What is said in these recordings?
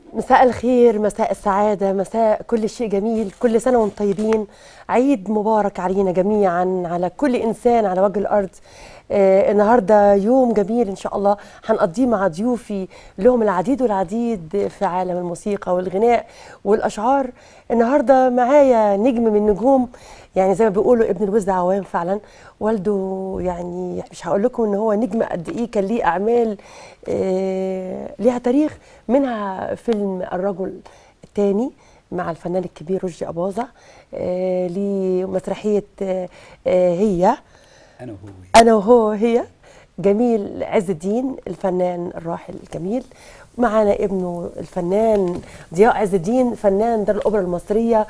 مساء الخير مساء السعادة مساء كل شيء جميل كل سنة وانتم طيبين عيد مبارك علينا جميعا على كل إنسان على وجه الأرض آه النهاردة يوم جميل إن شاء الله هنقضيه مع ضيوفي لهم العديد والعديد في عالم الموسيقى والغناء والأشعار النهاردة معايا نجم من نجوم يعني زي ما بيقولوا ابن الوز عوام فعلا والده يعني مش هقول لكم ان هو نجم قد ايه كان ليه اعمال آه ليها تاريخ منها فيلم الرجل الثاني مع الفنان الكبير رشدي اباظه آه لمسرحيه آه آه هي انا وهو انا وهو هي جميل عز الدين الفنان الراحل الجميل معانا ابنه الفنان ضياء عز الدين فنان دار الاوبرا المصريه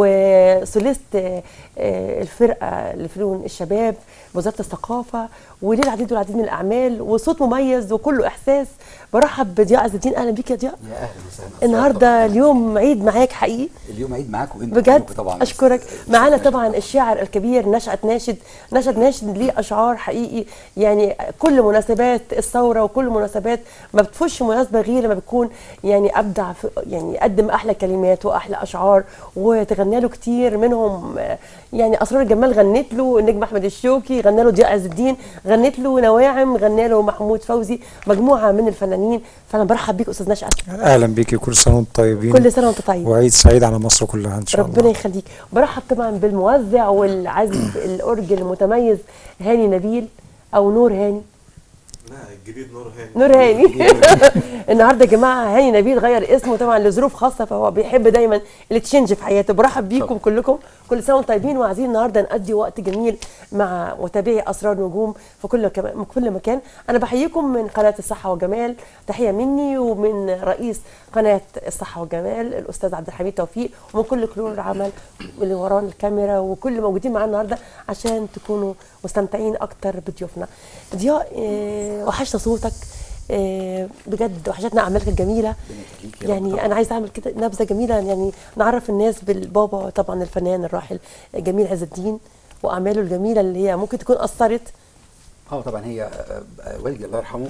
وسوليست آه، آه، الفرقه لفنون الشباب وزاره الثقافه وليه العديد والعديد من الاعمال وصوت مميز وكله احساس برحب بضياء عز الدين اهلا بيك يا ضياء يا اهلا وسهلا النهارده اليوم عيد معاك حقيقي اليوم عيد معاكم انتوا بجد كلكم طبعا اشكرك معانا طبعا الشاعر الكبير نشأت ناشد نشأت ناشد ليه اشعار حقيقي يعني كل مناسبات الثوره وكل مناسبات ما بتفش مناسبه غير لما بتكون يعني ابدع في يعني قدم احلى كلمات واحلى اشعار وتغنى له كتير منهم آه، يعني اسرار الجمال غنت له النجم احمد الشوكي غنى له ضياء عز الدين غنت له نواعم غنى له محمود فوزي مجموعه من الفنانين فانا برحب بيك استاذ نشأت اهلا بيكي كل سنه وانتم طيبين كل سنه وانت طيب وعيد سعيد على مصر كلها ان شاء ربنا الله يخليك برحب طبعا بالموزع والعازف الاورج المتميز هاني نبيل او نور هاني لا الجديد نور هاني نور هاني النهارده يا جماعه هاني نبيل غير اسمه طبعا لظروف خاصه فهو بيحب دايما التشنج في حياته برحب بيكم كلكم كل سنه وانتم طيبين وعايزين النهارده نقضي وقت جميل مع متابعي اسرار نجوم في كل كم- من كل مكان انا بحييكم من قناه الصحه والجمال تحيه مني ومن رئيس قناه الصحه والجمال الاستاذ عبد الحميد توفيق ومن كل كلور العمل اللي ورانا الكاميرا وكل اللي موجودين معانا النهارده عشان تكونوا مستمتعين اكتر بضيوفنا ضياء آه، وحشنا صوتك آه، بجد وحشتنا اعمالك الجميله يخليك يا رب يعني طبعاً. انا عايزه اعمل كده نبذه جميله يعني نعرف الناس بالبابا طبعا الفنان الراحل جميل عز الدين واعماله الجميله اللي هي ممكن تكون اثرت اه طبعا هي آه، آه، والدي الله يرحمه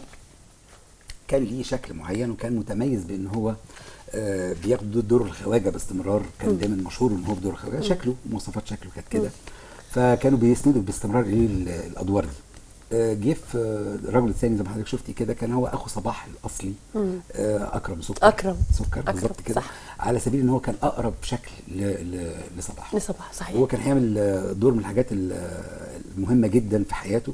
كان ليه شكل معين وكان متميز بان هو آه، بياخد دور الخواجه باستمرار كان دايما مشهور ان هو بدور الخواجه شكله مواصفات شكله كانت كده فكانوا بيسندوا باستمرار ليه ال- الادوار دي آه، جه في آه، الرجل الثاني زي ما حضرتك شفتي كده كان هو اخو صباح الاصلي آه، اكرم سكر أكرم. سكر أكرم، بالظبط كده صح. على سبيل ان هو كان اقرب شكل ل- ل- لصباح لصباح صحيح هو كان هيعمل آه، دور من الحاجات ال- آه، المهمه جدا في حياته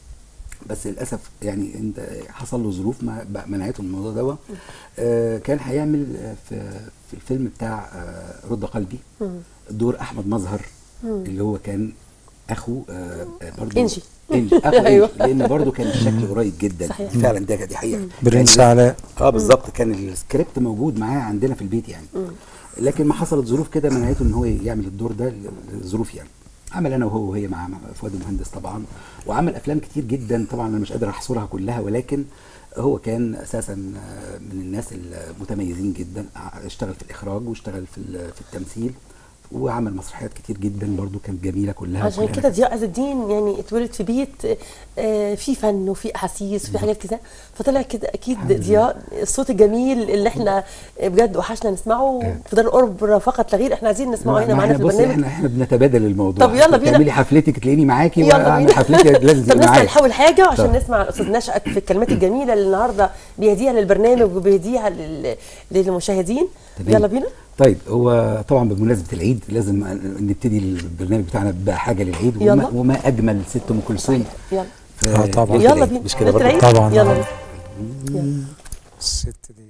بس للاسف يعني انت حصل له ظروف ما بقى منعته من الموضوع ده آه كان هيعمل آه، في في الفيلم بتاع آه رد قلبي دور احمد مظهر اللي هو كان اخو آه آه، برضو إنجي. انجي اخو أيوة. أيوة. لان برضو كان الشكل قريب جدا صحيح. فعلا ده دي حقيقه برنس كان- علاء اه بالظبط كان السكريبت موجود معاه عندنا في البيت يعني لكن ما حصلت ظروف كده منعته ان هو يعمل الدور ده لظروف يعني عمل انا وهو وهي مع مع فؤاد المهندس طبعا وعمل افلام كتير جدا طبعا انا مش قادر احصرها كلها ولكن هو كان اساسا آه، من الناس المتميزين جدا ع- اشتغل في الاخراج واشتغل في ال- في التمثيل وعمل مسرحيات كتير جدا برضو كانت جميله كلها عشان وكلها كده ضياء عز الدين يعني اتولد في بيت آه، في فن وفي احاسيس وفي حاجات كده فطلع كده اكيد ضياء الصوت الجميل اللي احنا بجد وحشنا نسمعه في دار الاوبرا فقط لا غير احنا عايزين نسمعه هنا ما معانا احنا في بص البرنامج احنا احنا بنتبادل الموضوع طب يلا بينا. تعملي حفلتك تلاقيني معاكي يلا واعمل بينا حفلتي لازم طب تبقي نسمع معايا نحاول حاجه عشان طب. نسمع الاستاذ نشأت في الكلمات الجميله اللي النهارده بيهديها للبرنامج وبيهديها لل... للمشاهدين تمام. يلا بينا طيب هو طبعا بمناسبه العيد لازم نبتدي البرنامج بتاعنا بحاجه للعيد يلا. وما, وما اجمل ست ام كلثوم يلا في آه طبعا. ليلة يلا العيد. بينا مش كده ليلة برضه العيد؟ طبعا. يلا يلا. الست دي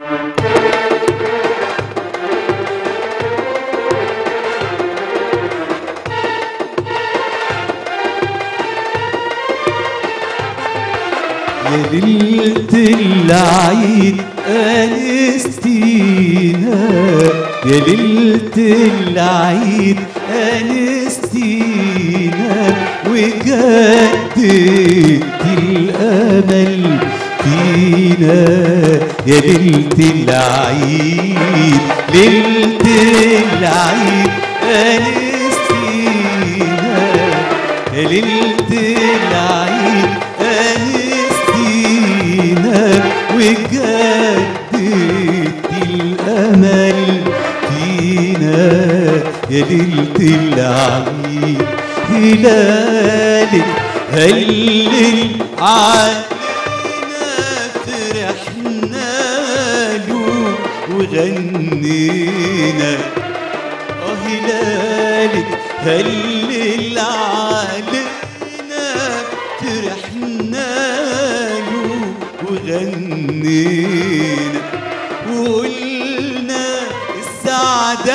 يا ليلة العيد أنستينا يا ليلة العيد أنستينا وجددت الأمل فينا يا ليلة العيد ليلة العيد أنستينا يا ليلة العيد أنستينا وجددت الأمل يا ليلة العيد هلالك هلل علينا فرحنا له وغنينا اه هلالك هلل علينا فرحنا له وغنينا وقلنا السعد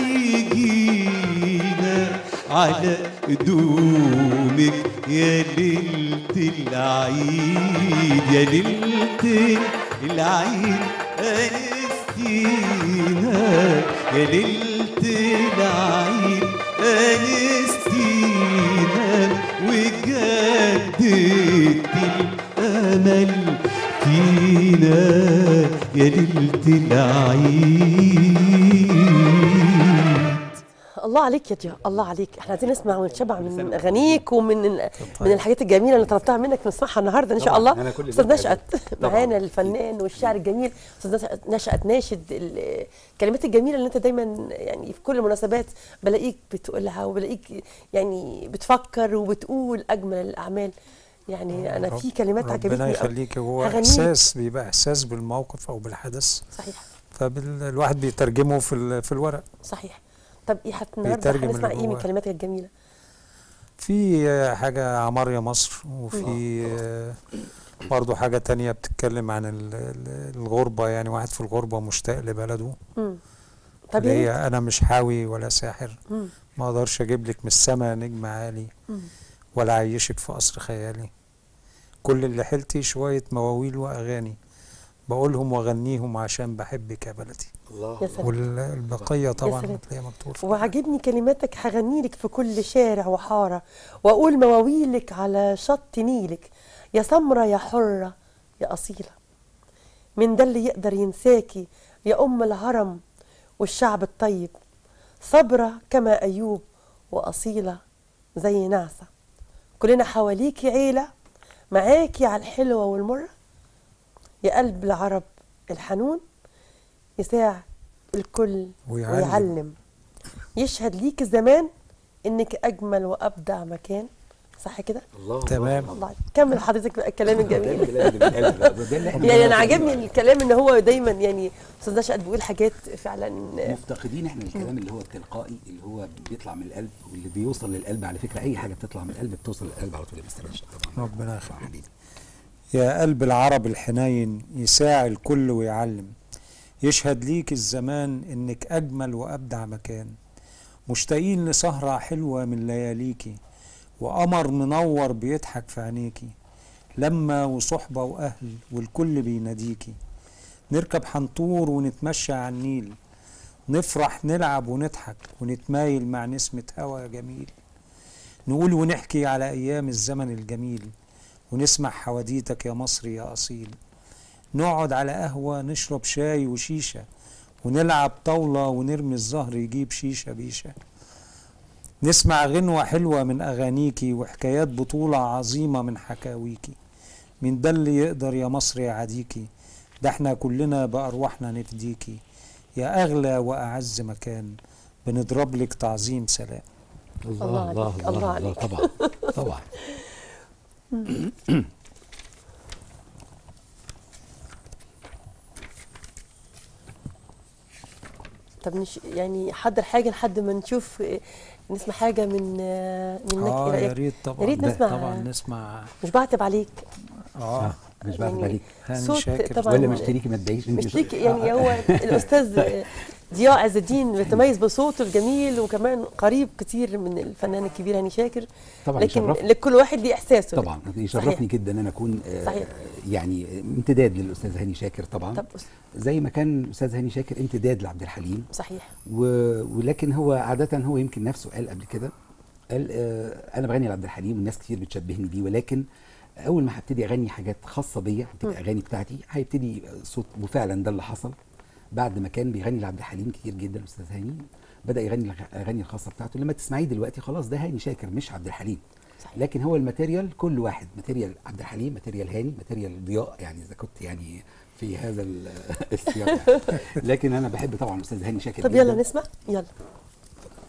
حيجينا على قدومك يا ليلة العيد يا ليلة العيد أنستينا يا ليلة العيد أنستينا وجددت الأمل فينا يا ليلة العيد الله عليك يا ضياء الله عليك احنا عايزين نسمع ونتشبع من اغانيك ومن ال- من الحاجات الجميله اللي طلبتها منك نسمعها النهارده ان شاء طبعاً، الله أنا كل استاذ ده نشأت طبعاً. معانا الفنان والشاعر الجميل استاذ نشأت- نشأت ناشد ال- الكلمات الجميله اللي انت دايما يعني في كل المناسبات بلاقيك بتقولها وبلاقيك يعني بتفكر وبتقول اجمل الاعمال يعني انا في كلمات عجبتني ربنا أوي. يخليك هو هغنيك. احساس بيبقى احساس بالموقف او بالحدث صحيح فالواحد بيترجمه في ال- في الورق صحيح طب ايه هت- النهارده بيترجم هنسمع اللي ايه من جواه. كلماتك الجميله في حاجة عمار يا مصر وفي برضه حاجة تانية بتتكلم عن ال- ال- الغربة يعني واحد في الغربة مشتاق لبلده امم طب اللي يا ريت. هي أنا مش حاوي ولا ساحر مم. ما أقدرش أجيب لك من السما نجم عالي مم. ولا أعيشك في قصر خيالي كل اللي حيلتي شوية مواويل وأغاني بقولهم وأغنيهم عشان بحبك يا بلدي الله يا سلام والبقية طبعا سلام. هتلاقيها مكتوب في وعجبني كلماتك هغنيلك في كل شارع وحارة وأقول مواويلك على شط نيلك يا سمرة يا حرة يا أصيلة من ده اللي يقدر ينساكي يا أم الهرم والشعب الطيب صبرة كما أيوب وأصيلة زي نعسة كلنا حواليكي عيلة معاكي على الحلوة والمرة يا قلب العرب الحنون يساع الكل ويعلم. ويعلم يشهد ليك الزمان انك اجمل وابدع مكان صح كده الله تمام الله كمل حضرتك بقى الكلام ده الجميل الكلام اللي من القلب بقى، ده اللي احنا يعني انا بنعمله. عاجبني الكلام ان هو دايما يعني استاذ نشأت بيقول حاجات فعلا مفتقدين احنا الكلام اللي هو التلقائي اللي هو بيطلع من القلب واللي بيوصل للقلب على فكره اي حاجه بتطلع من القلب بتوصل للقلب على طول يا مستر نشأت طبعا ربنا يخليك. طبعاً حبيبي يا قلب العرب الحنين يساعي الكل ويعلم يشهد ليك الزمان انك اجمل وابدع مكان مشتاقين لسهرة حلوة من لياليكي وقمر منور بيضحك في عينيكي لما وصحبة واهل والكل بيناديكي نركب حنطور ونتمشى على النيل نفرح نلعب ونضحك ونتمايل مع نسمة هوا جميل نقول ونحكي على أيام الزمن الجميل ونسمع حواديتك يا مصري يا أصيل نقعد على قهوة نشرب شاي وشيشة ونلعب طاولة ونرمي الزهر يجيب شيشة بيشة نسمع غنوة حلوة من أغانيكي وحكايات بطولة عظيمة من حكاويكي من ده اللي يقدر يا مصر يعاديكي ده احنا كلنا بأرواحنا نفديكي يا أغلى وأعز مكان بنضرب لك تعظيم سلام الله عليك، الله عليك. طبعا طبعا طب نش يعني حضر حاجه لحد ما نشوف آه، نسمع حاجه من آه، منك ايه اه يا رايك ريت طبعا يا ريت ده نسمع طبعا نسمع مش بعتب عليك اه مش بعد يعني بالك هاني صوت شاكر طبعا ولا مشتريكي ما تضايقش انت مش ليك يعني هو الاستاذ ضياء عز الدين بيتميز بصوته الجميل وكمان قريب كتير من الفنان الكبير هاني شاكر طبعا لكن يشرفني. لكل واحد ليه احساسه طبعا يشرفني صحيح. جدا ان انا اكون آه، صحيح. يعني امتداد للاستاذ هاني شاكر طبعا طب زي ما كان الاستاذ هاني شاكر امتداد لعبد الحليم صحيح و... ولكن هو عادة هو يمكن نفسه قال قبل كده قال آه انا بغني لعبد الحليم والناس كتير بتشبهني بيه ولكن اول ما هبتدي اغني حاجات خاصه بيا هتبقى اغاني بتاعتي هيبتدي يبقى صوت وفعلا ده اللي حصل بعد ما كان بيغني لعبد الحليم كتير جدا الاستاذ هاني بدا يغني الاغاني الخاصه بتاعته لما تسمعيه دلوقتي خلاص ده هاني شاكر مش عبد الحليم صحيح. لكن هو الماتيريال كل واحد ماتيريال عبد الحليم ماتيريال هاني ماتيريال ضياء يعني اذا كنت يعني في هذا ال- السياق يعني. لكن انا بحب طبعا الاستاذ هاني شاكر طب جدا يلا نسمع يلا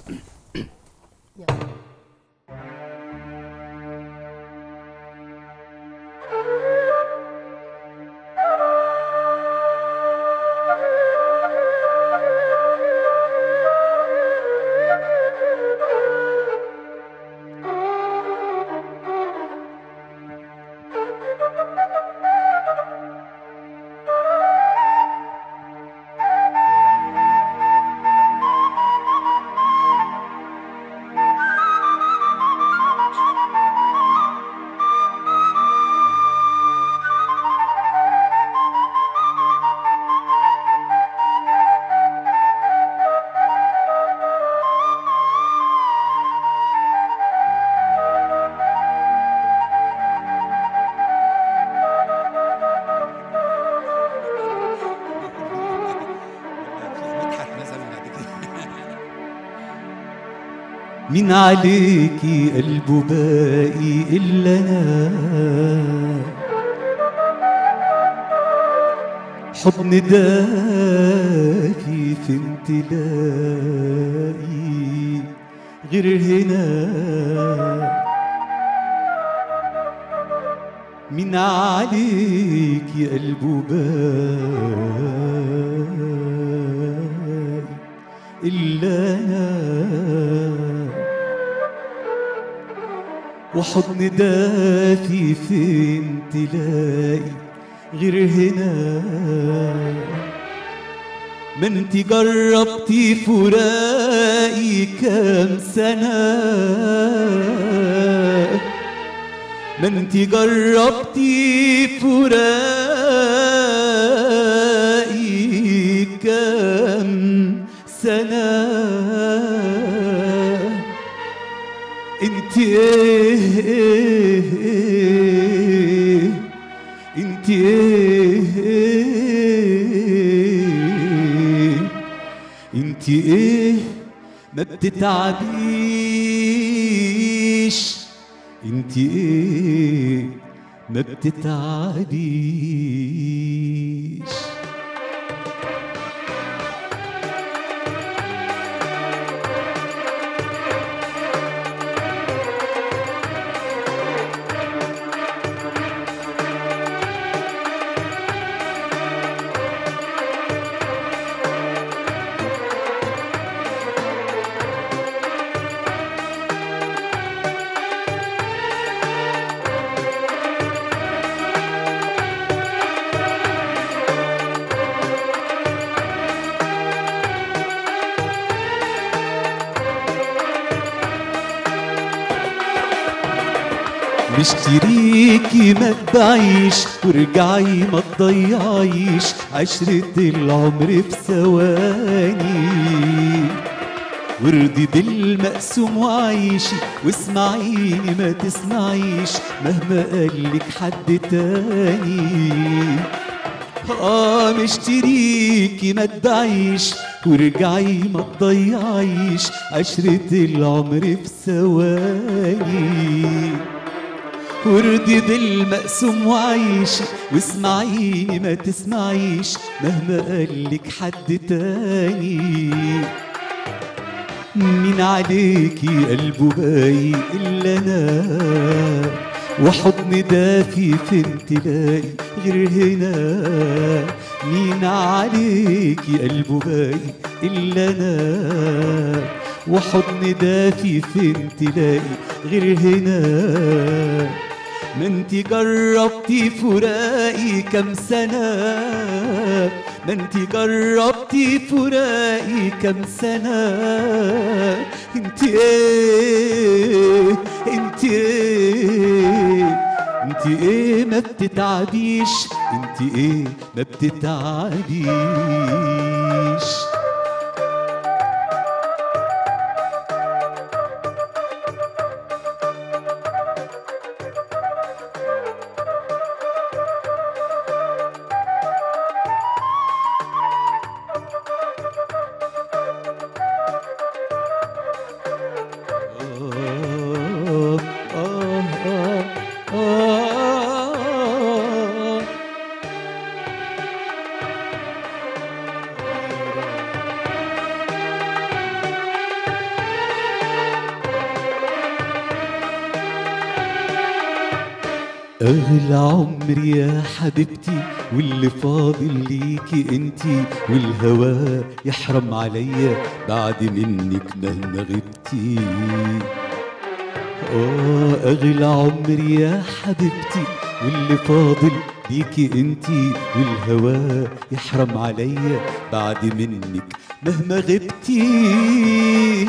مدحت مثلا بعد كده من عليكي قلبه باقي إلا أنا حضن دافي فين تلاقي غير هنا من عليك يا قلبه باقي إلا أنا وحضن دافي فين تلاقي غير هنا ما انت جربتي فراقي كام سنة ما انت جربتي فراقي كام سنة انت ايه ايه ايه انت ايه ايه انت ايه ما بتتعبيش انت ايه ما بتتعبيش مشتريكي ما تبيعيش وارجعي ما تضيعيش عشرة العمر في ثواني وارضي بالمقسوم وعيشي واسمعيني ما تسمعيش مهما قالك حد تاني اه مشتريكي ما تبيعيش وارجعي ما تضيعيش عشرة العمر في ثواني وارضي بالمقسوم وعيشي واسمعيني ما تسمعيش مهما قالك حد تاني مين عليكي قلبه باي الا انا وحضن دافي فين تلاقي غير هنا مين عليكي قلبه باي الا انا وحضن دافي فين تلاقي غير هنا ما انت جربتي فراقي كم سنة ما انت جربتي فراقي كم سنة انت ايه انت ايه انت ايه ما بتتعبيش انت ايه ما بتتعبيش آه آه آه آه أغلى عمري يا حبيبتي واللي فاضل ليكي انتي والهوى يحرم عليا بعد منك مهما غبتي آه أغلى عمري يا حبيبتي واللي فاضل ليكي انتي والهوى يحرم عليا بعد منك مهما غبتي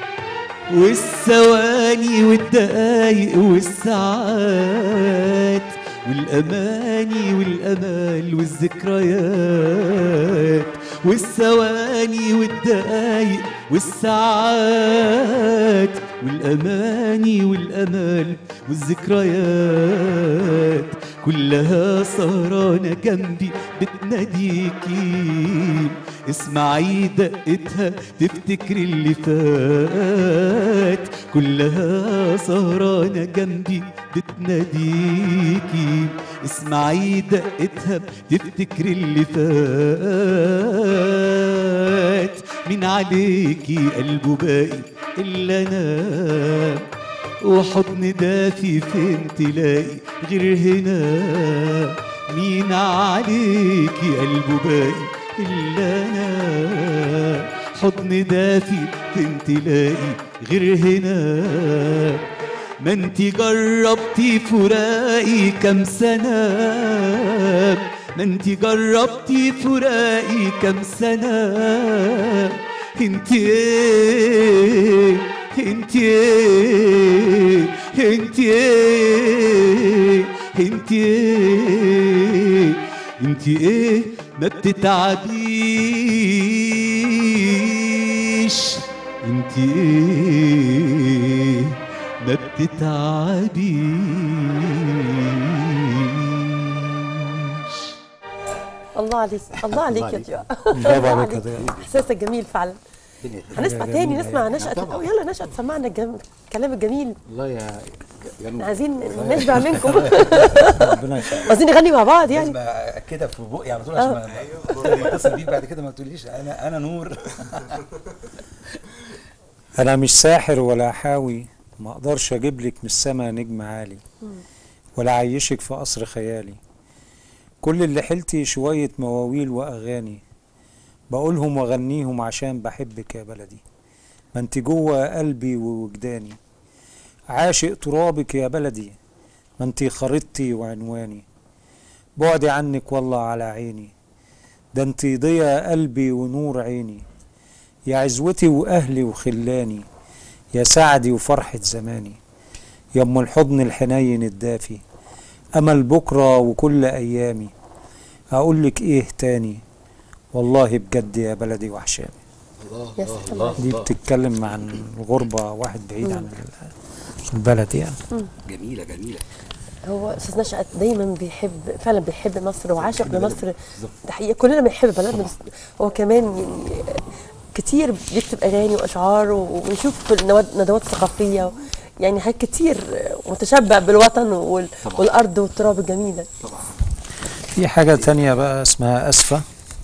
والثواني والدقايق والساعات والأماني والأمال والذكريات والثواني والدقايق والساعات والأماني والأمال والذكريات كلها سهرانة جنبي بتناديكي اسمعي دقتها تفتكري اللي فات كلها سهرانة جنبي بتناديكي اسمعي دقتها تفتكري اللي فات من عليكي قلبه باقي إلا أنا وحضن دافي فين تلاقي غير هنا مين عليكي قلبه باقي إلا أنا حضن دافي فين تلاقي غير هنا ما انت جربتي فراقي كم سنة ما انت جربتي فراقي كم سنة انت ايه انت ايه انت ايه انت ايه انت ايه ما بتتعبيش انت ايه ما بتتعبيش الله عليك الله عليك يا عليك. ضياء برافو عليك يا ضياء. احساسك جميل فعلا الدنيا خير. هنسمع حاجة تاني جميلة نسمع يعني. نشأة طبعا. أو يلا نشأة سمعنا الجم... الكلام الجميل والله يا يا احنا نور عايزين نشبع منكم ربنا يخليك عايزين نغني مع بعض يعني لازم كده في بقي على طول عشان ما لما اتصل بيك بعد كده ما تقوليش انا انا نور انا مش ساحر ولا حاوي ما اقدرش اجيب لك من السما نجم عالي ولا اعيشك في قصر خيالي كل اللي حيلتي شوية مواويل واغاني بقولهم واغنيهم عشان بحبك يا بلدي ما انت جوه قلبي ووجداني عاشق ترابك يا بلدي ما انت خريطتي وعنواني بعدي عنك والله على عيني ده انت ضيا قلبي ونور عيني يا عزوتي واهلي وخلاني يا سعدي وفرحة زماني يا ام الحضن الحنين الدافي امل بكرة وكل ايامي اقول لك ايه تاني والله بجد يا بلدي وحشاني يا سلام دي بتتكلم عن الغربة واحد بعيد عن ال- البلد يعني جميله جميله هو استاذ نشأت دايما بيحب فعلا بيحب مصر وعاشق بيحب بلده. لمصر بالظبط. ده حقيقة كلنا بنحب بلدنا بس هو كمان يعني كتير بيكتب اغاني واشعار ونشوف في الندوات الندوات الثقافيه يعني حاجات كتير متشبع بالوطن وال... طبعا. والارض والتراب الجميله طبعا في حاجة تانية بقى اسمها اسفة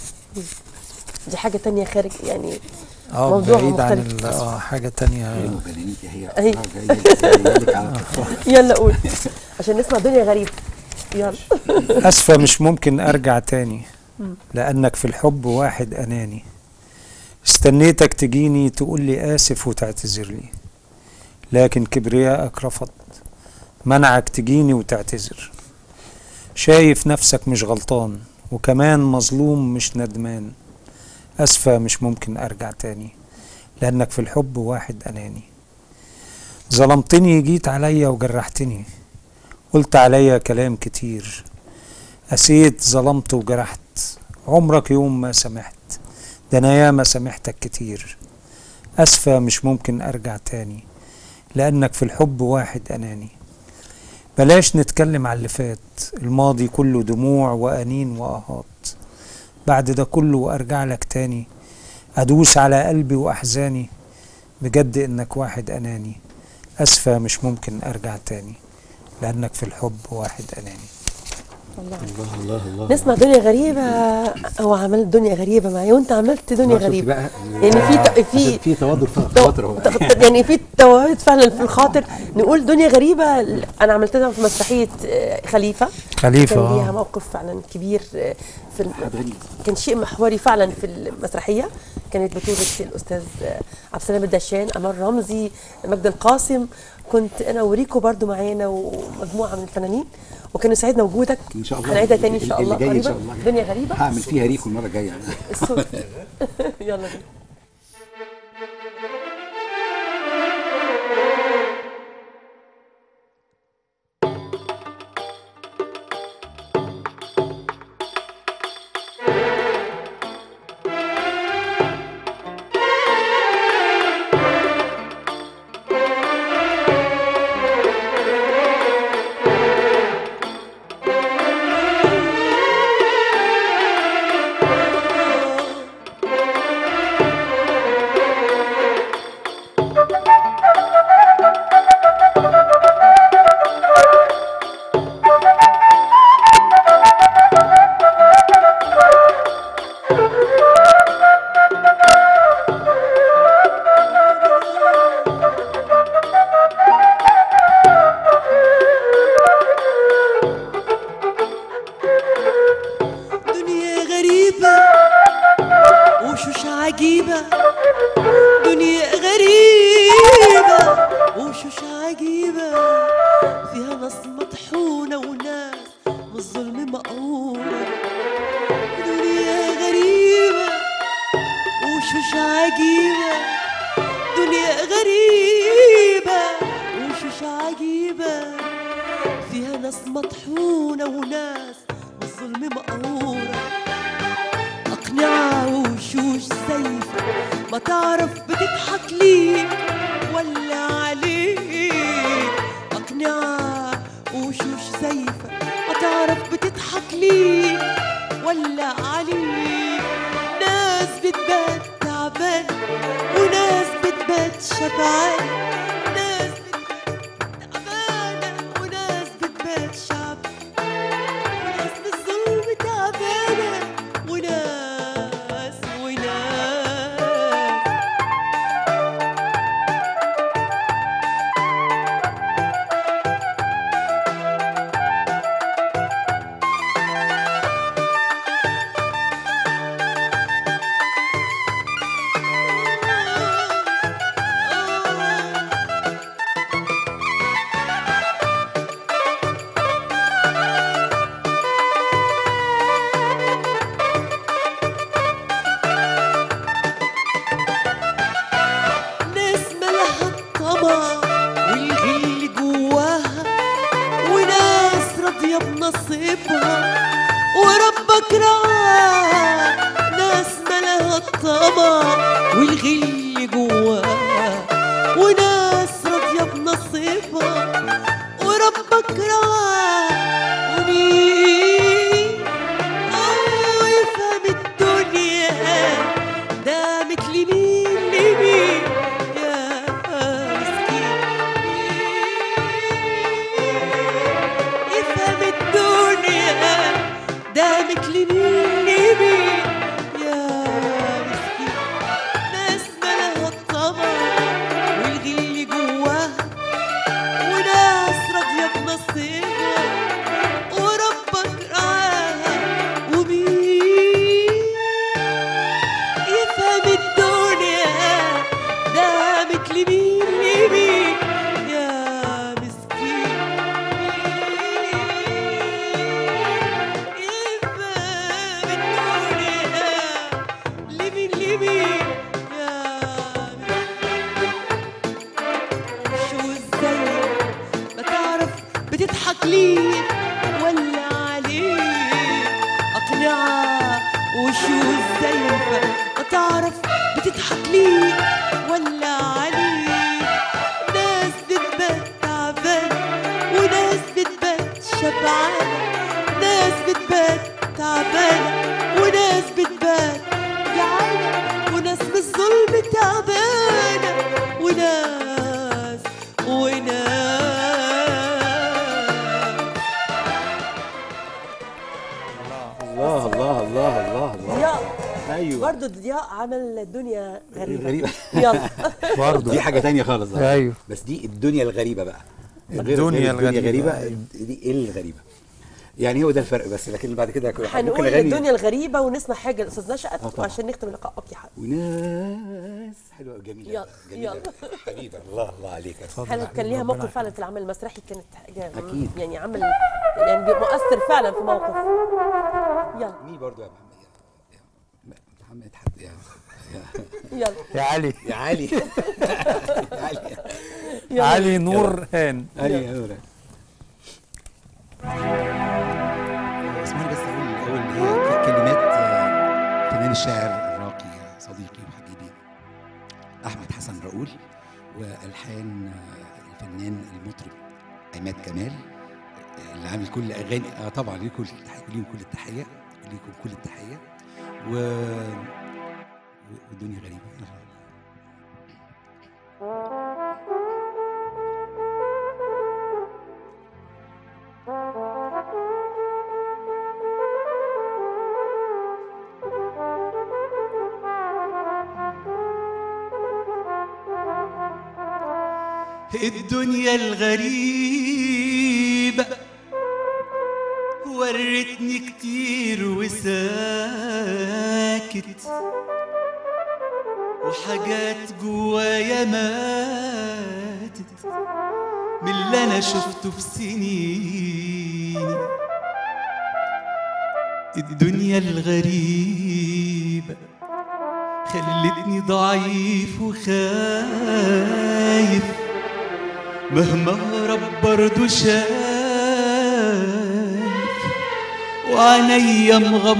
دي حاجه تانية خارج يعني اه موضوع بعيد عن مختلف. ال- اه حاجة تانية هي وجنانيكي هي أهي. آه، جاية- جاية لك على كتفها. يلا قول عشان نسمع دنيا غريب يلا أسفة مش ممكن أرجع تاني لأنك في الحب واحد أناني استنيتك تجيني تقول لي آسف وتعتذر لي لكن كبريائك رفض منعك تجيني وتعتذر شايف نفسك مش غلطان وكمان مظلوم مش ندمان أسفة مش ممكن أرجع تاني لأنك في الحب واحد أناني ظلمتني جيت عليا وجرحتني قلت عليا كلام كتير قسيت ظلمت وجرحت عمرك يوم ما سامحت ده انا ياما سامحتك كتير اسفة مش ممكن ارجع تاني لانك في الحب واحد اناني بلاش نتكلم على اللي فات الماضي كله دموع وانين واهات بعد ده كله وارجع لك تاني ادوس على قلبي واحزاني بجد انك واحد اناني اسفة مش ممكن ارجع تاني لانك في الحب واحد اناني الله الله الله الله نسمع دنيا غريبة هو عمل دنيا غريبة معايا وانت عملت دنيا شفتي غريبة بقى يعني في ت- في في توادر في الخواطر اهو ت- يعني في توابت فعلا في الخاطر نقول دنيا غريبة انا عملتها في مسرحية آه، خليفة خليفة، كان آه. ليها موقف فعلا كبير آه، في الم- هتغني كان شيء محوري فعلا في المسرحيه كانت بطوله الاستاذ عبد السلام الدشان امال رمزي مجد القاسم كنت انا وريكو برضو معانا ومجموعه من الفنانين وكان يسعدنا وجودك ان شاء الله هنعيدها تاني ان شاء اللي الله جاي ان قريبا شاء الله دنيا غريبه هعمل فيها ريكو المره الجايه الصوت يلا بينا دنيا غريبة وشوش عجيبة دنيا غريبة وشوش عجيبة فيها ناس مطحونة وناس بالظلم مقهورة دنيا غريبة وشوش عجيبة دنيا غريبة وشوش عجيبة فيها ناس مطحونة وناس بالظلم مقهورة أقنعة وشوش سيفة ما تعرف بتضحك ليك ولا عليك أقنعة وشوش سيفة ما تعرف بتضحك ليك ولا عليك ناس بتبات تعبان وناس بتبات شبعان ناس بتبات تعبانة وناس بتبات شعب وناس بالظلم تعبانة وناس وناس ناس مالها الطمع والغل جواها وناس راضية بنصيبها وربك رعاها ناس مالها الطمع والغل جواها وناس راضية بنصيبها وربك رعاها ومين أو يفهم الدنيا ده مثل مين لمين يا مسكين يفهم الدنيا ده مثل مين لمين يا مسكين ناس مالها الطمع والغل جواها وناس راضية بنصيبها وربك رعاها ومين يفهم الدنيا ده مثل مين لمين يا مسكين يفهم الدنيا لمين لمين يا شو ازاي ما تعرف بتضحك ليه ولا عليه اقنعها وشو الزيفة ما تعرف بتضحك ليه ولا عليه ناس بتبات تعبان وناس بتبات شبعان ناس بتبات تعبانة وناس بتبات جعانة وناس بالظلم تعبانة وناس وناس وبرضه ضياء عمل الدنيا غريبه غريبة يلا برضه دي حاجة تانية خالص بقى. أيوه. بس دي الدنيا الغريبة بقى غير- الدنيا غير الغريبة. غريبة دي ايه الغريبة يعني هو ده الفرق بس لكن بعد كده ممكن هنقول أغني الدنيا الغريبه ونسمع حاجه الاستاذ نشأت طبعا. وعشان نختم اللقاء اوكي حاضر وناس حلوة جميلة يلا، جميلة يلا. حبيبة الله الله عليك هل كان ليها ربنا موقف فعلا في العمل المسرحي كانت حاجه أكيد. يعني عمل يعني مؤثر فعلا في موقف يلا مين برضو يا محمد يا- يا محمد حد يعني يلا يا علي يا علي يا علي علي نور هان علي يا نورة اسمعني بس اقول الاول هي ك- كلمات آه، فنان الشاعر الراقي صديقي وحبيبي احمد حسن راؤول والحان آه، الفنان المطرب عماد كمال آه، اللي عامل كل اغاني اه طبعا ليه كل التحيه ليهم كل التحيه ليكم كل التحيه و و- والدنيا غريبه يلا. الدنيا الغريبة ورتني كتير وساكت وحاجات جوايا ماتت من اللي انا شفته في سنيني الدنيا الغريبة خلتني ضعيف وخايف مهما هرب برضو شايف وعينيا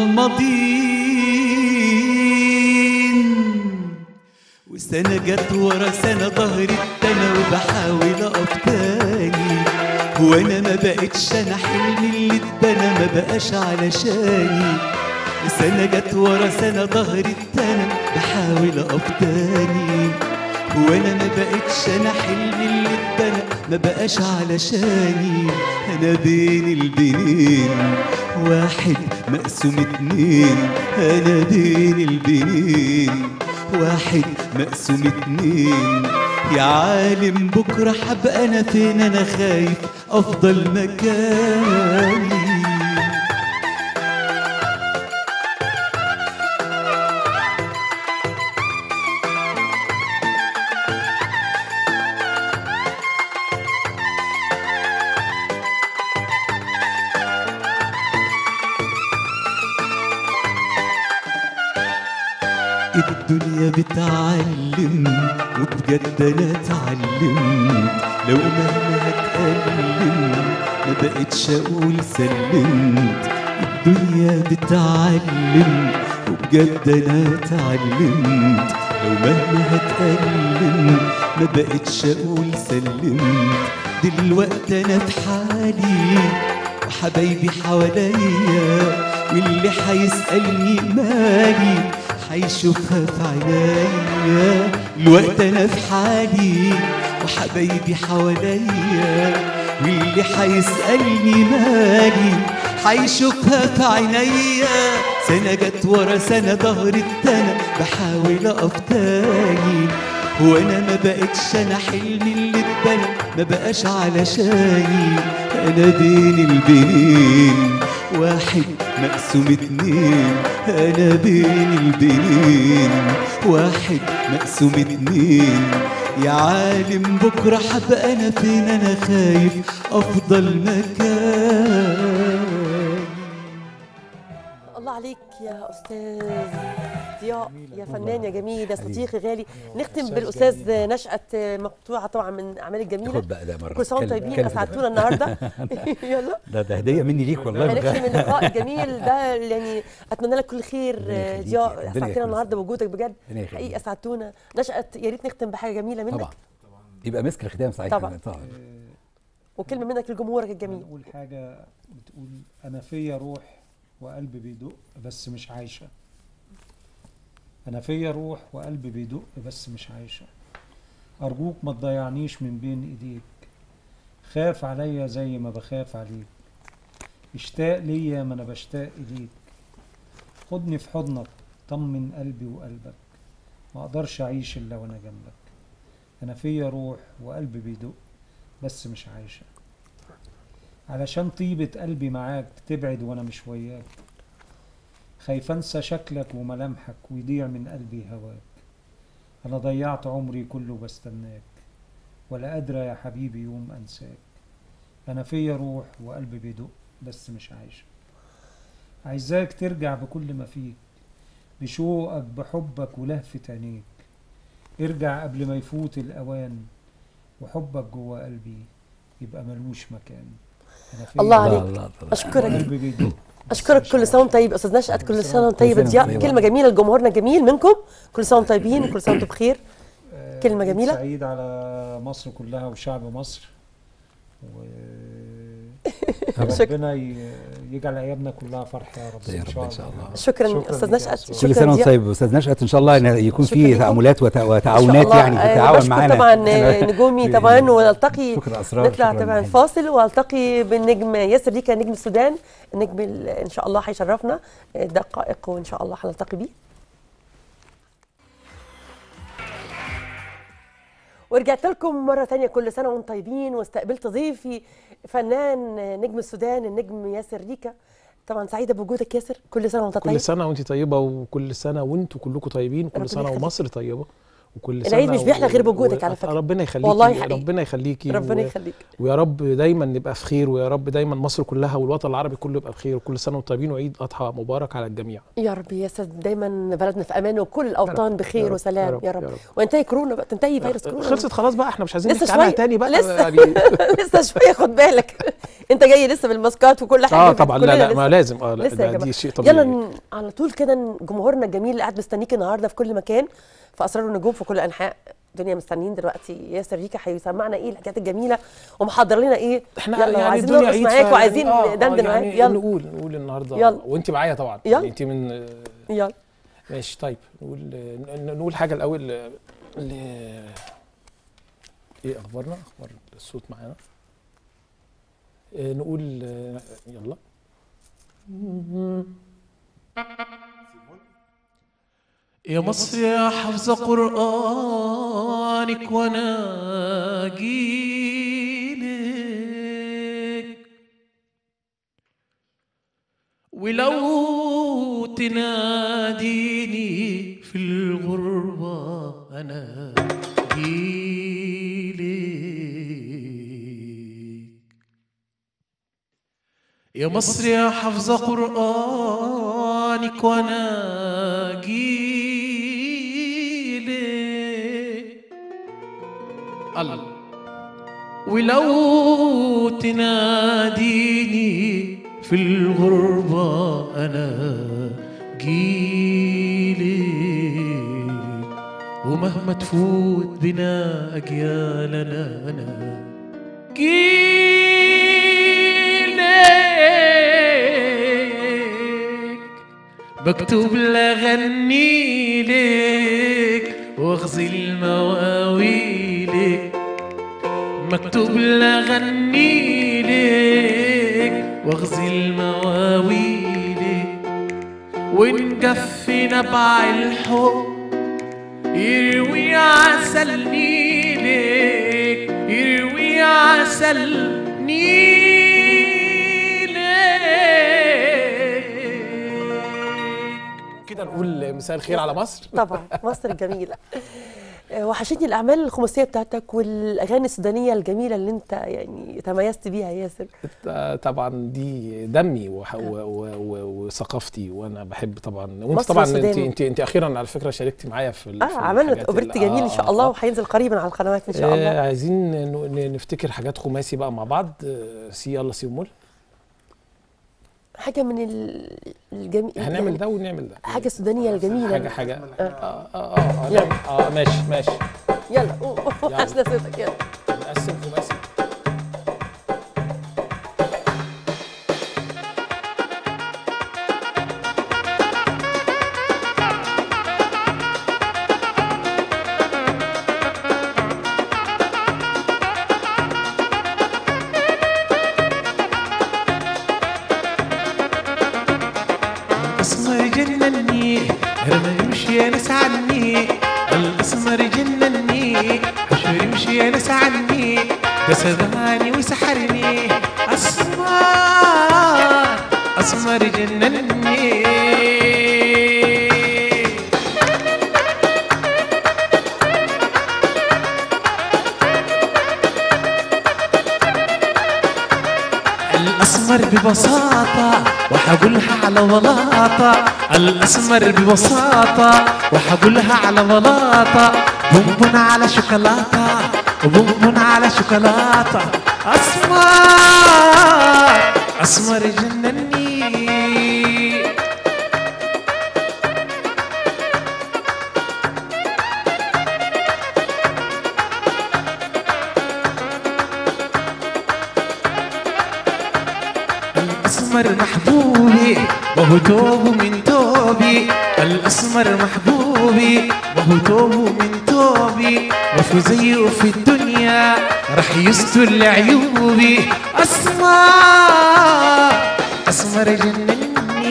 مغمضين وسنة جت ورا سنة ظهري التنا وبحاول أقف تاني هو أنا ما بقتش أنا حلمي اللي اتبنى ما بقاش علشاني سنة جت ورا سنة ظهري التنا بحاول أقف تاني هو أنا ما بقتش أنا حلمي اللي اتبنى ما بقاش علشاني أنا بين البنين واحد مقسوم اتنين أنا بين البنين واحد مقسوم اتنين يا عالم بكرة حبقى أنا فين أنا خايف أفضل مكاني الدنيا بتعلم وبجد انا اتعلمت لو مهما هتألم ما بقتش اقول سلمت الدنيا بتعلم وبجد انا اتعلمت لو مهما هتألم ما بقتش اقول سلمت دلوقتي انا في حالي وحبايبي حواليا واللي حيسألني مالي حيشوفها في عينيا الوقت انا في حالي وحبايبي حواليا واللي حيسألني مالي حيشوفها في عينيا سنة جت ورا سنة ظهر التانى بحاول اقف تاني هو انا ما بقتش انا حلمي اللي اتبنى ما بقاش علشاني انا بين البنين واحد مقسوم اتنين انا بين البنين واحد مقسوم اتنين يا عالم بكرة حبقى انا فين انا خايف افضل مكان الله عليك يا استاذ ضياء يا فنان يا جميل يا صديقي غالي نختم بالاستاذ نشأت مقطوعه طبعا من الاعمال الجميله خد بقى ده مرة كل سنه وانتم كلم- طيبين كلم اسعدتونا النهارده يلا ده ده هدية مني ليك والله هنختم اللقاء الجميل ده يعني اتمنى لك كل خير ربنا يخليكي. ضياء ربنا اسعدتنا يخليك. النهارده بوجودك بجد ربنا يخليك. حقيقي اسعدتونا نشأت يا ريت نختم بحاجه جميله منك طبعا يبقى مسك الختام صحيح طبعا. طبعا وكلمه منك لجمهورك الجميل نقول حاجة بتقول أنا فيا روح وقلبي بيدق بس مش عايشة أنا فيا روح وقلبي بيدق بس مش عايشة أرجوك ما تضيعنيش من بين إيديك خاف عليا زي ما بخاف عليك اشتاق ليا ما أنا بشتاق إليك خدني في حضنك طمن قلبي وقلبك ما اقدرش اعيش الا وانا جنبك انا فيا روح وقلبي بيدق بس مش عايشه علشان طيبة قلبي معاك تبعد وانا مش وياك خايف انسى شكلك وملامحك ويضيع من قلبي هواك انا ضيعت عمري كله بستناك ولا قادرة يا حبيبي يوم انساك انا فيا روح وقلبي بيدق بس مش عايشه عايزاك ترجع بكل ما فيك بشوقك بحبك ولهفة عينيك ارجع قبل ما يفوت الأوان وحبك جوا قلبي يبقى ملوش مكان أنا فيا الله روح عليك الله اشكرك وقلبي بيدق بس اشكرك مش كل عايش. سنه وانت طيب استاذ نشأت كل سنه وانت طيب كل سنة ضياء وأنت كلمه جميله لجمهورنا جميل منكم كل سنه وانتم طيبين وكل سنه وانتم بخير آه، كلمة عيد جميلة. سعيد على مصر كلها وشعب مصر و شكرا. ربنا ي- يجعل ايامنا كلها فرح يا رب يا رب إن شاء الله. شكرا شكراً استاذ لك يا نشأت أستاذ. شكرا كل سنه وانت ضياء. طيب استاذ نشأت ان شاء الله إن يكون شكراً في لكم. تأملات وت- إن شاء وتعاونات الله. يعني آه، تتعاون بشكر معانا طبعا أنا- آه، نجومي طبعا ونلتقي شكرا اسرار نطلع شكراً طبعا نهاد. فاصل والتقي بالنجم ياسر ريكا نجم السودان النجم ال- ان شاء الله هيشرفنا آه، دقائق وان شاء الله هنلتقي بيه ورجعت لكم مرة تانية كل سنة وانتم طيبين واستقبلت ضيفي فنان آه، نجم السودان النجم ياسر ريكا طبعا سعيدة بوجودك ياسر كل سنة وانت طيب كل سنة وانت طيبة وكل سنة وانتوا كلكم طيبين ربنا كل سنة يخليك. ومصر طيبة وكل سنة العيد مش بيحلى غير بوجودك و- على فكرة. ربنا يخليكي والله حقيقي. ربنا يخليكي ربنا و... يخليك ويا رب دايما نبقى في خير ويا رب دايما مصر كلها والوطن العربي كله يبقى بخير وكل سنة وانتم طيبين وعيد أضحى مبارك على الجميع يا رب يا ياسر دايما بلدنا في امان وكل الاوطان يا بخير رب، وسلام يا رب، يا رب يا رب. وانتهي كورونا بقى تنتهي فيروس كورونا خلصت خلاص بقى احنا مش عايزين لسه نحكي عنها شوية. تاني بقى لسه. يعني لسه شويه خد بالك انت جاي لسه بالماسكات وكل حاجه اه طبعا لا كلنا لا لسه. ما لازم اه لا لسه يا ده- جماعه دي شيء طبيعي يلا ن- على طول كده جمهورنا الجميل اللي قاعد مستنيك النهارده في كل مكان في اسرار النجوم في كل انحاء الدنيا مستنيين دلوقتي ياسر ريكا هيسمعنا ايه الحاجات الجميله ومحضر لنا ايه احنا يلا يعني وعايزين الدنيا نرقص عيد معاك ف- وعايزين آه، آه، ندندن معاك يعني يلا نقول نقول النهارده يلا. وانت معايا طبعا يلا. يعني انت من آه، يلا ماشي طيب نقول ن- نقول حاجة الأول ل... ل... إيه أخبارنا؟ أخبار الصوت معانا آه، نقول آه، يلا يا مصر يا حافظة قرآنك وانا جيلك ولو تناديني في الغربة أنا جيلك يا مصر يا حافظة قرآنك وانا جيلك الله ولو تناديني في الغربة أنا جيلك ومهما تفوت بنا أجيالنا أنا جيلك مكتوب لغني لك واغزل مواويلك مكتوب لغني لك واغزل مواويلك ونجف نبع الحب يروي عسل نيلك يروي عسل نيلك كده نقول مساء الخير على مصر طبعا مصر الجميله آه، وحشتني الاعمال الخماسيه بتاعتك والاغاني السودانيه الجميله اللي انت يعني تميزت بيها يا ياسر آه، طبعا دي دمي وح- و- و- و- وثقافتي وانا بحب طبعا وانت مصر طبعا انت والسودان. انت انت اخيرا على فكره شاركتي معايا في ال- اه في عملنا الحاجات اوبريت اللي- جميل ان آه، شاء آه، الله آه. وهينزل قريبا على القنوات ان شاء آه، الله عايزين ن- ن- نفتكر حاجات خماسي بقى مع بعض آه، سي يلا سي ومول حاجه من ال- الجميل هنعمل ده ونعمل ده حاجه سودانيه الجميله حاجه حاجه اه اه اه, آه, يلا. نعمل- آه ماشي ماشي يلا أوه، أوه، يلا. وحشنا صوتك يلا نقسم خماسي اسمر جنني رمي ده سباني وسحرني أسمر أسمر جنني الأسمر ببساطة وحقولها على بلاطة الأسمر ببساطة وحقولها على بلاطة بونبون على شوكولاتة وبونبون على شوكولاتة أسمر أسمر جنني الأسمر محبوبي وهو توب من توبي الأسمر محبوبي وهو توب من توبي وفي زيه في الدنيا رح يستر لعيوبي أسمر أسمر جنني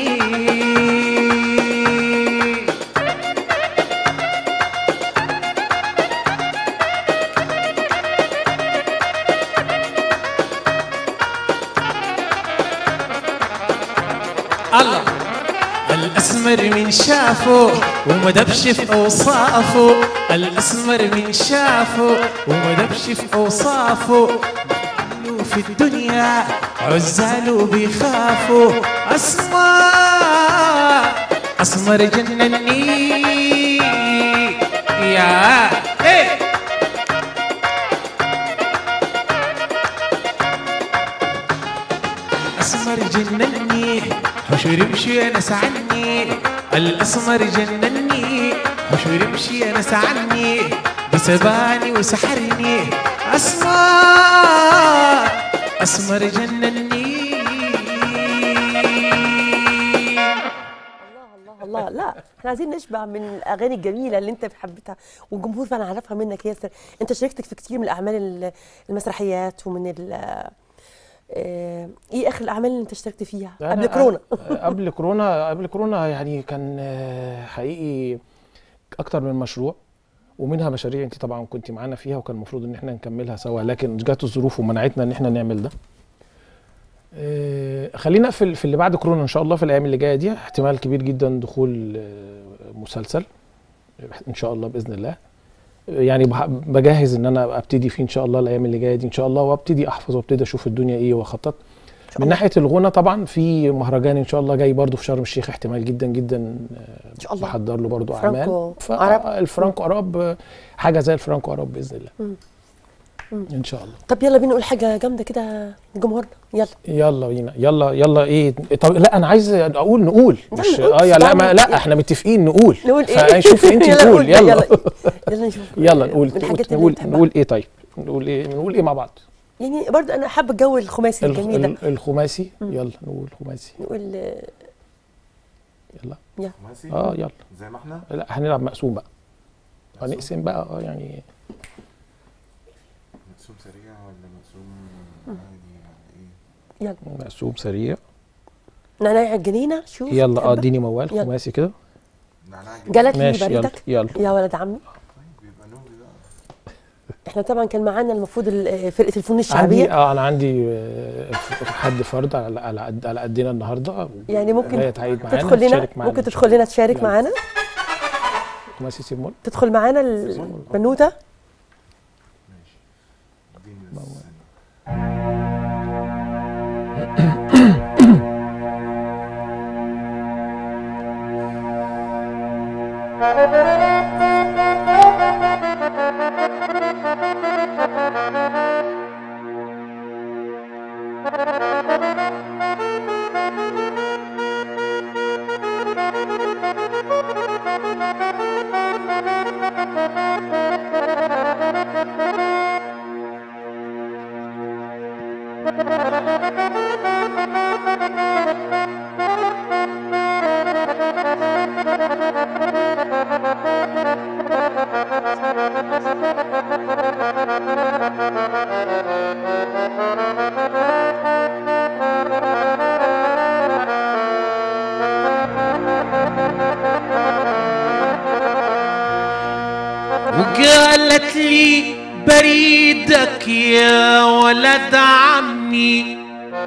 الله الأسمر من شافه وما دبش في أوصافه الأسمر من شافه وما دبش في أوصافه له في الدنيا عزاله بيخافوا أسمر أسمر جنني يا إيه الأسمر جنني حشر يمشي أنا سعني الأسمر جنني حشر يمشي أنا سعني بسباني وسحرني أسمر أسمر جنني الله الله لا احنا عايزين نشبع من الاغاني الجميله اللي انت حبيتها والجمهور فانا عارفها منك ياسر انت شاركت في كتير من الاعمال ال- المسرحيات ومن ال آه، ايه اخر الاعمال اللي انت اشتركت فيها أنا- قبل كورونا قبل كورونا قبل كورونا يعني كان آه، حقيقي اكتر من مشروع ومنها مشاريع انت طبعا كنت معانا فيها وكان المفروض ان احنا نكملها سوا لكن جات الظروف ومنعتنا ان احنا نعمل ده آه، خلينا في في اللي بعد كورونا ان شاء الله في الايام اللي جايه دي احتمال كبير جدا دخول آه، مسلسل ان شاء الله باذن الله يعني بح- بجهز ان انا ابتدي فيه ان شاء الله الايام اللي جايه دي ان شاء الله وابتدي احفظ وابتدي اشوف الدنيا ايه واخطط من ناحيه الغنى طبعا في مهرجان ان شاء الله جاي برضو في شرم الشيخ احتمال جدا جدا ان شاء الله بحضر له برضو فرانكو اعمال عرب. الفرانكو عرب آه، حاجه زي الفرانكو عرب باذن الله مم. مم. ان شاء الله طب يلا بينا نقول حاجه جامده كده لجمهورنا يلا يلا بينا يلا يلا ايه طب لا انا عايز اقول نقول مش نقول. اه يا لا ما استنى. لا احنا متفقين نقول نقول ايه فشوف انت يلا نقول نقول، يلا يلا يلا نشوف يلا نقول من الحاجات اللي نقول بتحبها. نقول ايه طيب نقول ايه نقول ايه مع بعض يعني برضو انا حابه الجو الخماسي الخ- الجميل ده ال- الخماسي مم. يلا نقول خماسي نقول آه، يلا ماشي اه يلا زي ما احنا لا هنلعب مقسوم بقى مقسوم؟ هنقسم بقى اه يعني مقسوم سريع ولا مقسوم عادي ولا ايه يلا مقسوم سريع نعناع الجنينه شوف يلا اه تحبها؟ اديني موال يلا. خماسي كده نعناع جدا جالك لي ماشي يلا بريدك يلا يا ولد عمي بيبقى نوبي بقى احنا طبعا كان معانا المفروض ال- فرقه الفنون عندي الشعبيه اه انا عندي آه، حد فرد على على قد على قدنا النهارده يعني ممكن هي تعيد معانا تدخل لنا تشارك معانا ممكن إن شاء تدخل لنا تشارك يلا. معانا خماسي سيمون تدخل معانا البنوته ماشي اديني بس ثانية. وقالت لي بريدك يا ولد عمي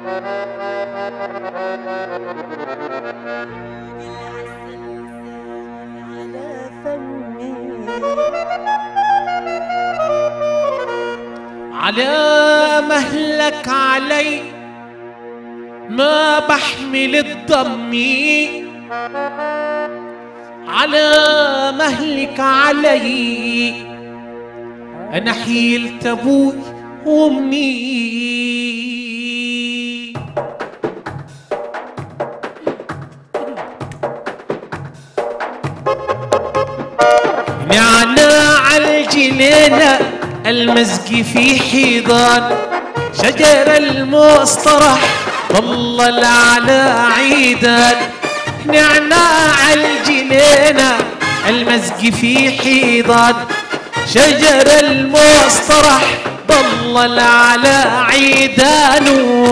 على فمي على مهلك علي ما بحمل الضمي على مهلك علي انا حيلت ابوي وامي نعناع الجنينة المزق في حيضان شجر المصطرح ظلل على عيدان نعناع الجنينة المزق في حيضان شجر المصطرح ظلل على عيدانه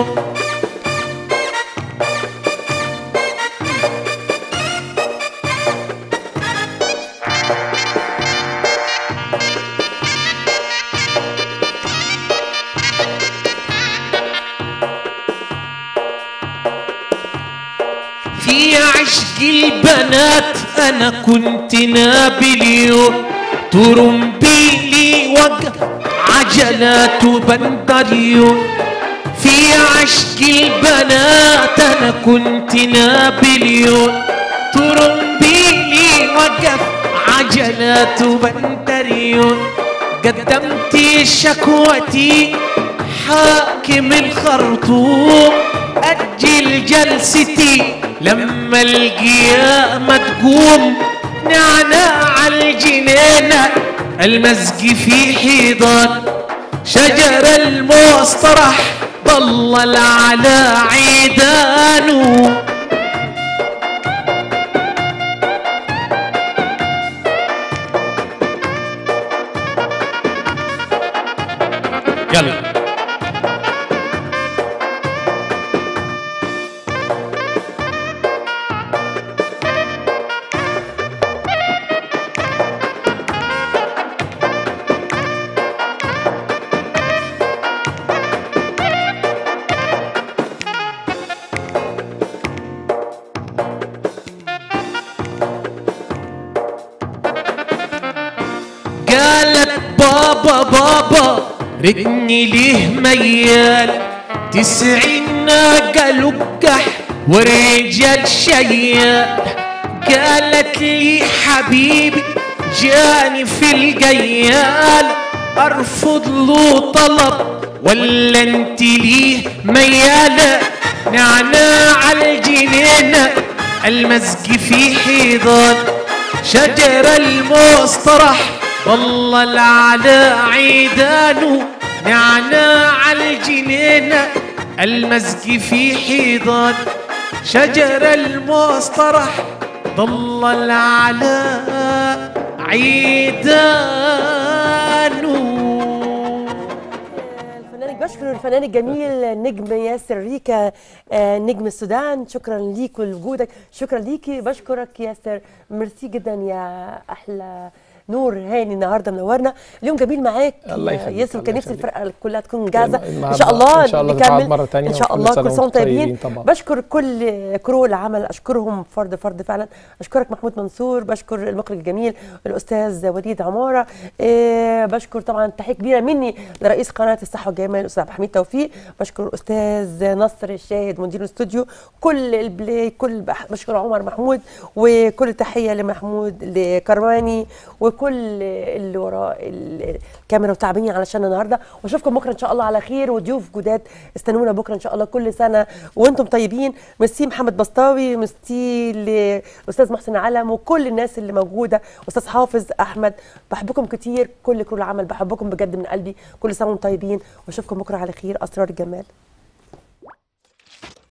في عشق البنات انا كنت نابليون ترمبيلي وقف عجلات بندريون في عشق البنات انا كنت نابليون ترمبيلي وقف عجلات بندريون قدمت شكوتي حاكم الخرطوم أجل جلستي لما القيامة تقوم نعناع الجنينة المزق في حيضان شجر المصطرح ضلل على عيدانه يلا قالت بابا بابا ردني ليه ميال تسعين ناقة لقح والرجال شيال قالت لي حبيبي جاني في الجيال ارفض له طلب ولا انت ليه ميالة نعناع الجنينة المزق في حيضان شجر المصطرح ضلل على عيدانه نعناع الجنينة المزق في حيضان شجر المصطرح ضلل على عيدانه الفنان بشكر الفنان الجميل نجم ياسر ريكا آه، نجم السودان شكرا ليك ولوجودك شكرا ليكي بشكرك ياسر ميرسي جدا يا احلى نور هاني النهارده منورنا اليوم جميل معاك الله يا يخليك، ياسر كان الله نفسي يخليك. الفرقه كلها تكون جاهزه ان النهاردة- شاء الله إن شاء الله تتعاد نكمل مرة تانية ان شاء وكل الله سنة كل سنه وأنتم وانتم طيبين طيبين طبعا. بشكر كل كرو العمل اشكرهم فرد فرد فعلا اشكرك محمود منصور بشكر المخرج الجميل الاستاذ وليد عماره إيه بشكر طبعا تحيه كبيره مني لرئيس قناه الصحه والجمال الاستاذ عبد الحميد توفيق بشكر الاستاذ نصر الشاهد مدير الاستوديو كل البلاي كل بح- بشكر عمر محمود وكل تحيه لمحمود لكرواني وكل اللي وراء ال- الكاميرا وتعبانين علشان النهارده واشوفكم بكره ان شاء الله على خير وضيوف جداد استنونا بكره ان شاء الله كل سنه وانتم طيبين ميرسي محمد بسطاوي ميرسي للاستاذ محسن علم وكل الناس اللي موجوده استاذ حافظ احمد بحبكم كتير كل كل العمل بحبكم بجد من قلبي كل سنه وانتم طيبين واشوفكم بكره على خير اسرار الجمال